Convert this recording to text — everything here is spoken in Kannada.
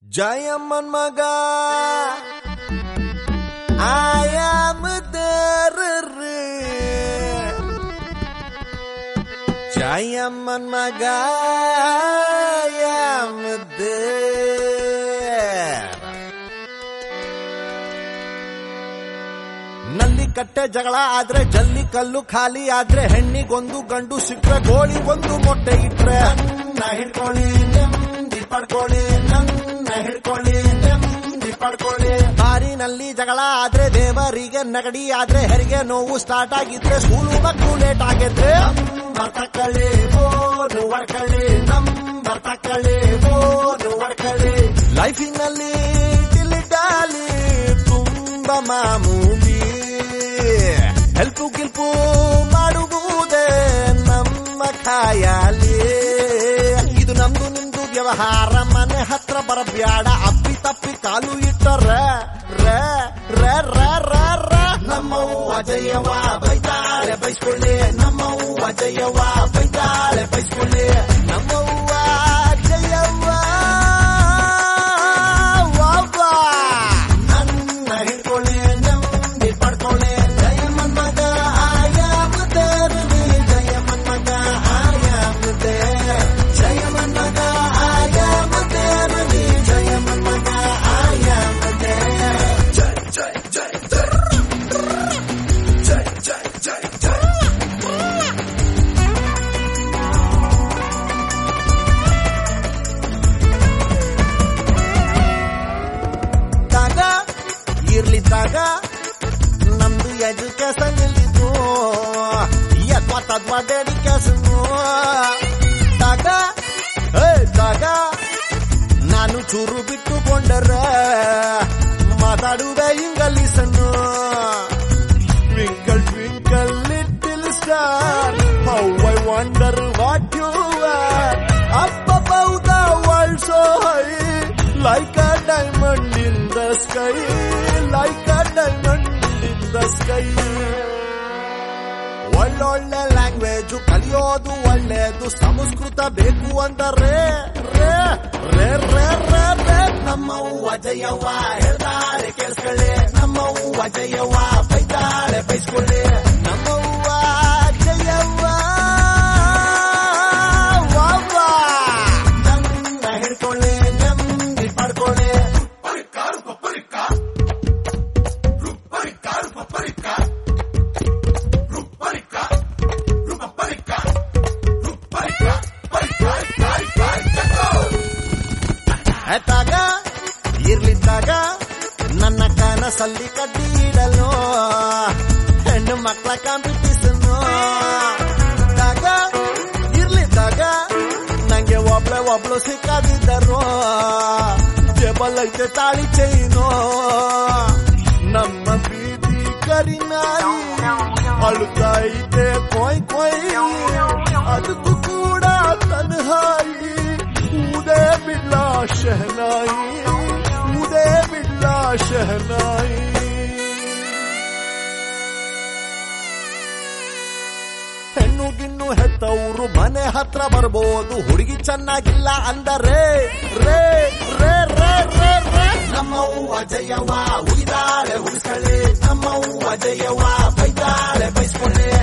ಜಯಮ್ಮನ್ ಮಗ ಆಯಾಮ ಜಯಮ್ಮನ್ ಮಗ ಆಯಾಮ ನಲ್ಲಿ ಕಟ್ಟೆ ಜಗಳ ಆದ್ರೆ ಜಲ್ಲಿ ಕಲ್ಲು ಖಾಲಿ ಆದ್ರೆ ಹೆಣ್ಣಿಗೊಂದು ಗಂಡು ಸಿಕ್ರೆ ಗೋಳಿಗೊಂದು ಮೊಟ್ಟೆ ಇಟ್ರೆ ನನ್ನ ಹಿಡ್ಕೊಳ್ಳಿ ನೆಮ್ಮದಿ ಪಡ್ಕೊಳ್ಳಿ ನನ್ನ ಹಿಡ್ಕೊಳ್ಳಿ ನೆಮ್ಮದಿ ಪಡ್ಕೊಳ್ಳಿ ಬಾರಿನಲ್ಲಿ ಜಗಳ ಆದ್ರೆ ದೇವರಿಗೆ ನಗಡಿ ಆದ್ರೆ ಹೆರಿಗೆ ನೋವು ಸ್ಟಾರ್ಟ್ ಆಗಿದ್ರೆ ಸ್ಕೂಲು ಮಕ್ಕಳು ಲೇಟ್ ಆಗಿದ್ರೆ ನಂಬರ್ ತಕ್ಕಳಿ ಓದು ವರ್ಕಳಿ ನಂಬರ್ ತಕ್ಕಳಿ ಓದು ವರ್ಕಳಿ ಲೈಫಿನಲ್ಲಿ ಡಿಲಿಡಾಲಿ ತುಂಬಾ ಮಾಮೂಲಿ ಹೆಲ್ಪು ಗಿಲ್ಪು ಮಾಡುವುದೇ ನಮ್ಮ ಖಾಯಾಲಿ ಇದು ನಮ್ದು ನಿಮ್ದು ವ್ಯವಹಾರ ಮನೆ ಹತ್ರ ಬರಬ್ಯಾಡ ಅಪ್ಪಿ ತಪ್ಪಿ ಕಾಲು ಇಟ್ಟರ ರ ರ ರ ರ ರ ನಮ್ಮವು ಅಜಯವ ಬೈತಾಳೆ ಬೈಸ್ಕೊಳ್ಳಿ ನಮ್ಮವು ಅಜಯವ ಬೈತಾಳೆ ಬೈಸ್ಕೊಳ್ಳಿ ನಮ್ಮವ್ವ ಅಜಯವ್ವ ವಾವ್ವ. ನನ್ನ ಹಿಡ್ಕೊಳ್ಳಿ ನೆಮ್ಮದಿ ಪಡ್ಕೊಳ್ಳಿ ಜಯ ಮನ್ಮಗ ಆಯಾಮದೇರಲಿ ಜಯ ಮನ್ಮಗ ಆಯಾಮದೇ ಜಯ ಮನ್ಮಗ ಆಯಾಮದೇರಲಿ ಜಯ ಮನ್ಮಗ ಆಯಾಮದೇ ಜಯ ಜಯ ಜಯ ಜಯ ಜಯ ಜಯ ಜಯ ಜಯ ತಾಗ ಇರ್ಲಿದ್ದಾಗ ನಮ್ದು ಎಜುಕೇಶನ್ ಇಲ್ಲಿದ್ದು ಯತ್ವ ತದ್ವ ಡೆಡಿಕೇಶನ್ ತಾಗ ಏ ತಾಗ ನಾನು ಚೂರು ಬಿಟ್ಟುಕೊಂಡರ ಮಾತಾಡುವೆ ಇಂಗ್ಲೀಷನ್ನು twinkle twinkle little star how I wonder what you are up above the world so high like a diamond in the sky like a diamond in the sky ಒಳ್ಳೊಳ್ಳೆ ಲ್ಯಾಂಗ್ವೇಜ್ ಕಲಿಯೋದು ಒಳ್ಳೇದು ಸಂಸ್ಕೃತ ಬೇಕು ಅಂದರೆ ರೇ ರೇ ರೇ ರೇ ರೇ ನಮ್ಮವು ಅಜಯವ್ವ ಹೇಳ್ತಾರೆ ಕೇಳಿಸ್ಕೊಳ್ಳಿ ನಮ್ಮವು ಅಜಯವ್ವ ಬೈತಾಳೆ ಬೈಸ್ಕೊಳ್ಳಿ ನಮ್ಮವ್ವ ಅಜಯವ್ವ ವಾವ್ವ. ನನ್ನ ಹಿಡ್ಕೊಳ್ಳಿ ನೆಮ್ಮದಿ ಪಡ್ಕೊಳ್ಳಿ ಆಯ್ತಾಗ ಇರ್ಲಿದ್ದಾಗ ನನ್ನ ಕನಸಲ್ಲಿ ಕಡ್ಡಿ ಇಡಲು ಹೆಣ್ಣು ಮಕ್ಕಳ ಕಾಂಪಿಟಿಷನ್ ಆಗ ಇರ್ಲಿದ್ದಾಗ ನಂಗೆ ಒಬ್ಳೆ ಒಬ್ಳು ಸಿಕ್ಕದಿದ್ದರು ಜೇಬಲ್ ಐತೆ ತಾಳಿ ಚೈನು ನಮ್ಮ ಬೀದಿ ಕರಿನಾಯಿ ಅಳುತ್ತೈತೆ ಕೊಯ್ ಕೊಯ್ ಅದಕ್ಕೂ ಕೂಡ ತನ್ಹಾಯಿ ಊದೇ ಬಿಡ್ಲ ಶಹನಾಯಿ ಊದೇ ಬಿಡ್ಲ ಶಹನಾಯಿ ಹೆಣ್ಣು ಗಿಣ್ಣು ಹೆತ್ತವರು ಮನೆ ಹತ್ರ ಬರ್ಬೋದು ಹುಡುಗಿ ಚೆನ್ನಾಗಿಲ್ಲ ಅಂದರೆ ರೇ ರೇ ರೇ ರೇ ರೇ ನಮ್ಮವು ಅಜಯವ ಉಳಿದಾಳೆ ಉಳಿಸಳೆ ನಮ್ಮವು ಅಜಯವ ಬೈತಾಳೆ ಬೈಸ್ಕೊಳ್ಳೆ